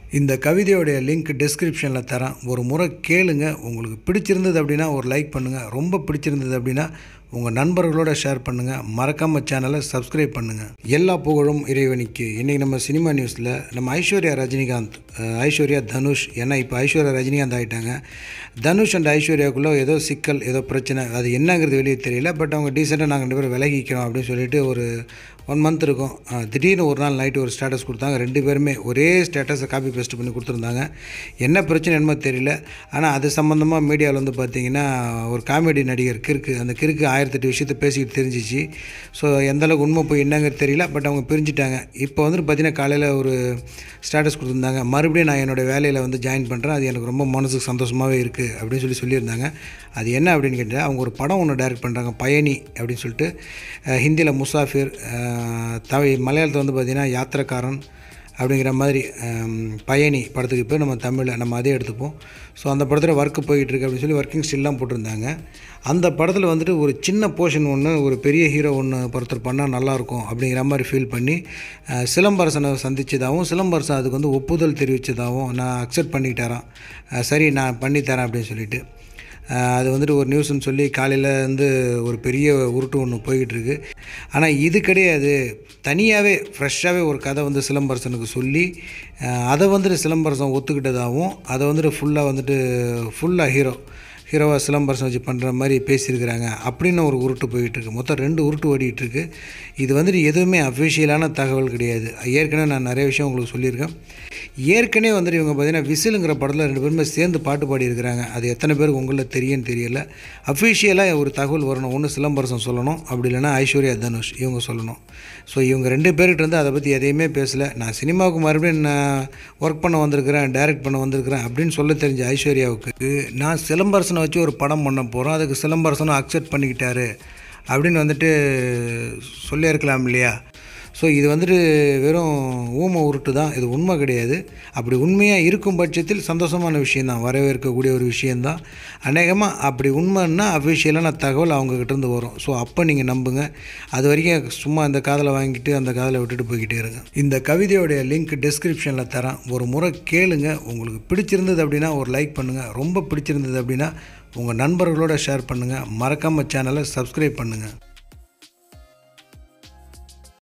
இந்த கவிதையோடைய லிங்க் டிஸ்கிரிப்ஷனில் தரேன் ஒரு முறை கேளுங்க உங்களுக்கு பிடிச்சிருந்தது அப்படின்னா ஒரு லைக் பண்ணுங்கள் ரொம்ப பிடிச்சிருந்தது அப்படின்னா உங்கள் நண்பர்களோட ஷேர் பண்ணுங்கள் மறக்காமல் சேனலை சப்ஸ்கிரைப் பண்ணுங்கள் எல்லா புகழும் இறைவனிக்கு இன்றைக்கி நம்ம சினிமா நியூஸில் நம்ம ஐஸ்வர்யா ரஜினிகாந்த் அஹ், ஐஸ்வர்யா தனுஷ் ஏன்னா இப்போ ஐஸ்வர்யா ரஜினிகாந்த் ஆகிட்டாங்க தனுஷ் அண்ட் ஐஸ்வர்யாவுக்குள்ளே ஏதோ சிக்கல் ஏதோ பிரச்சனை அது என்னங்கிறது வெளியே தெரியல பட் அவங்க டீசெண்டாக நாங்கள் ரெண்டு பேரும் விலகிக்கிறோம் அப்படின்னு சொல்லிட்டு ஒரு ஒன் மந்த் இருக்கும் அஹ், திடீர்னு ஒரு நாள் நைட்டு ஒரு ஸ்டேட்டஸ் கொடுத்தாங்க ரெண்டு பேருமே ஒரே ஸ்டேட்டஸை காப்பி பேஸ்ட் பண்ணி கொடுத்துருந்தாங்க என்ன பிரச்சனை என்னமோ தெரியல ஆனால் அது சம்மந்தமாக மீடியாவில் வந்து பார்த்தீங்கன்னா ஒரு காமெடி நடிகர் கிறுக்கு அந்த கிறுக்கு ஆயிரத்தெட்டு விஷயத்த பேசிக்கிட்டு தெரிஞ்சிச்சு ஸோ எந்தளவுக்கு உண்மை போய் என்னங்கிறது தெரியல பட் அவங்க பிரிஞ்சுட்டாங்க இப்போ வந்துட்டு பார்த்தீங்கன்னா காலையில் ஒரு ஸ்டேட்டஸ் கொடுத்துருந்தாங்க மறுபடியும் நான் என்னோடய வேலையில் வந்து ஜாயின் பண்ணுறேன் அது எனக்கு ரொம்ப மனசுக்கு சந்தோஷமாகவே இருக்குது அப்படின்னு சொல்லி சொல்லியிருந்தாங்க அது என்ன அப்படின்னு கேட்டால் அவங்க ஒரு படம் ஒன்று டைரக்ட் பண்ணுறாங்க பயணி அப்படின்னு சொல்லிட்டு ஹிந்தியில் முசாஃபிர் அஹ், தமிழ் மலையாளத்தில் வந்து பார்த்திங்கன்னா யாத்திரக்காரன் அப்படிங்கிற மாதிரி ஹம், பயணி படத்துக்கு இப்போ நம்ம தமிழில் நம்ம அதே எடுத்துப்போம் ஸோ அந்த படத்தில் ஒர்க்கு போயிட்டுருக்கு அப்படின்னு சொல்லி ஒர்க்கிங் ஸ்டில்லாம் போட்டிருந்தாங்க அந்த படத்தில் வந்துட்டு ஒரு சின்ன போர்ஷன் ஒன்று ஒரு பெரிய ஹீரோ ஒன்று ஒருத்தர் பண்ணால் நல்லாயிருக்கும் அப்படிங்கிற மாதிரி ஃபீல் பண்ணி அஹ், சிலம்பரசனை சந்திச்சதாகவும் சிலம்பரசன் அதுக்கு வந்து ஒப்புதல் தெரிவித்ததாகவும் நான் அக்செப்ட் பண்ணிக்கிட்டாராம் அஹ், சரி நான் பண்ணித்தரேன் அப்படின்னு சொல்லிட்டு அஹ் அது வந்துட்டு ஒரு நியூஸ்னு சொல்லி காலையில் வந்து ஒரு பெரிய உருட்டு ஒன்று போய்கிட்டு இருக்கு ஆனால் இது கிடையாது தனியாகவே ஃப்ரெஷ்ஷாகவே ஒரு கதை வந்து சிலம்பரசனுக்கு சொல்லி அஹ் அதை வந்துட்டு சிலம்பரசன் ஒத்துக்கிட்டதாகவும் அதை வந்துட்டு ஃபுல்லாக வந்துட்டு ஃபுல்லாக ஹீரோ ஹீரோவாக சிலம்பரசன் வச்சு பண்ணுற மாதிரி பேசியிருக்கிறாங்க அப்படின்னு ஒரு உருட்டு போயிட்டு இருக்கு மொத்தம் ரெண்டு உருட்டு ஓடிட்டு இருக்கு இது வந்துட்டு எதுவுமே அஃபிஷியலான தகவல் கிடையாது ஏற்கனவே நான் நிறைய விஷயம் உங்களுக்கு சொல்லியிருக்கேன் ஏற்கனவே வந்துட்டு இவங்க பார்த்தீங்கன்னா விசிலுங்கிற படத்தில் ரெண்டு பேருமே சேர்ந்து பாட்டு பாடியிருக்கிறாங்க அது எத்தனை பேருக்கு உங்களில் தெரியும்னு தெரியல அஃபிஷியலாக ஒரு தகவல் வரணும் ஒன்று சிலம்பரசன் சொல்லணும் அப்படி இல்லைன்னா ஐஸ்வர்யா தனுஷ் இவங்க சொல்லணும் ஸோ இவங்க ரெண்டு பேர்கிட்ட இருந்து அதை பற்றி எதையுமே பேசலை நான் சினிமாவுக்கு மறுபடியும் நான் ஒர்க் பண்ண வந்திருக்கிறேன் டைரக்ட் பண்ண வந்திருக்கிறேன் அப்படின்னு சொல்ல தெரிஞ்ச ஐஸ்வர்யாவுக்கு நான் சிலம்பரசனை வச்சு ஒரு படம் பண்ண போகிறோம் அதுக்கு சிலம்பரசனும் அக்செப்ட் பண்ணிக்கிட்டாரு அப்படின்னு வந்துட்டு சொல்லியிருக்கலாம் இல்லையா ஸோ இது வந்துட்டு வெறும் ஊம உருட்டு தான் இது உண்மை கிடையாது அப்படி உண்மையாக இருக்கும் பட்சத்தில் சந்தோஷமான விஷயந்தான் வரவேற்கக்கூடிய ஒரு விஷயந்தான் அநேகமாக அப்படி உண்மைன்னா அஃபிஷியலான தகவல் அவங்கக்கிட்ட இருந்து வரும் ஸோ அப்போ நீங்கள் நம்புங்க அது வரைக்கும் சும்மா இந்த காதலை வாங்கிட்டு அந்த காதலை விட்டுட்டு போய்கிட்டே இருங்க இந்த கவிதையோடைய லிங்க் டிஸ்கிரிப்ஷனில் தரேன் ஒரு முறை கேளுங்க உங்களுக்கு பிடிச்சிருந்தது அப்படின்னா ஒரு லைக் பண்ணுங்கள் ரொம்ப பிடிச்சிருந்தது அப்படின்னா உங்கள் நண்பர்களோட ஷேர் பண்ணுங்கள் மறக்காமல் சேனலை சப்ஸ்கிரைப் பண்ணுங்கள்